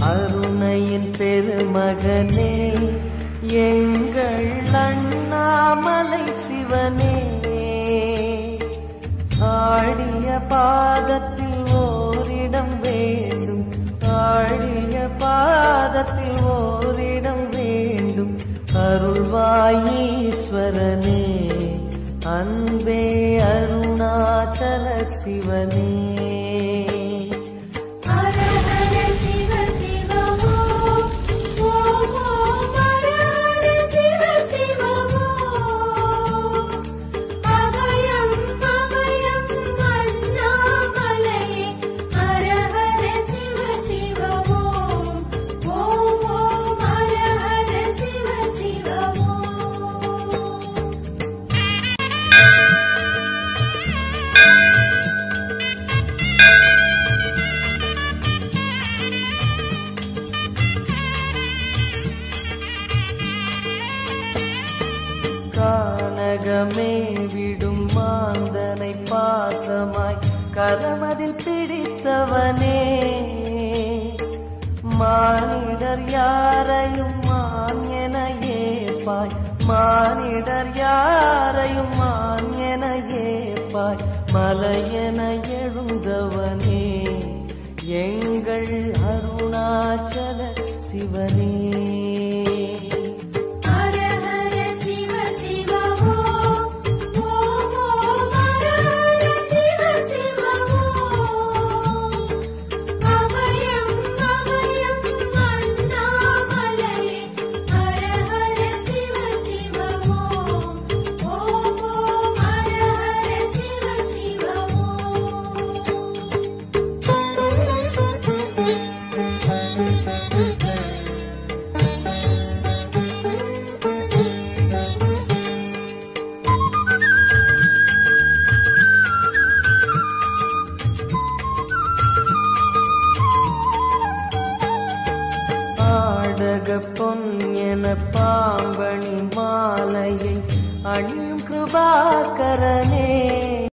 அருணையின் பெருமகனே எங்கள் அண்ணாமலை சிவனே ஆடிய பாதத்தில் ஓரிடம் வேண்டும் ஆடிய பாதத்தில் ஓரிடம் வேண்டும் அருள்வாயீஸ்வரனே அன்பே அருணாச்சல சிவனே ஹர ஹர சிவ சிவ ஓம் ஓம் ஓம் ஹர ஹர சிவ சிவ ஓம் அபயம் அபயம் அண்ணாமலையே ஹர ஹர சிவ சிவ ஓம் ஓம் ஓம் ஹர ஹர சிவ சிவ ஓம் கானகமே விடும் மாந்தனை பாசமாய் கரமதில் பிடித்தவனே மானிடர் யாரையும் மான் என ஏப்பாய் மானிடர் யாரையும் மான் என ஏப்பாய் மலையென எழுந்தவனே எங்கள் அருணாச்சல சிவனே ஹர ஹர சிவ சிவ ஓம் ஓம் ஓம் ஹர ஹர சிவ சிவ ஓம் அபயம் அபயம் அண்ணாமலையே ஹர ஹர சிவ சிவ ஓம் ஓம் ஓம் ஹர ஹர சிவ சிவ ஆடக பொன் என பாம்பணி மாலையை அணியும் கிருபாகரனே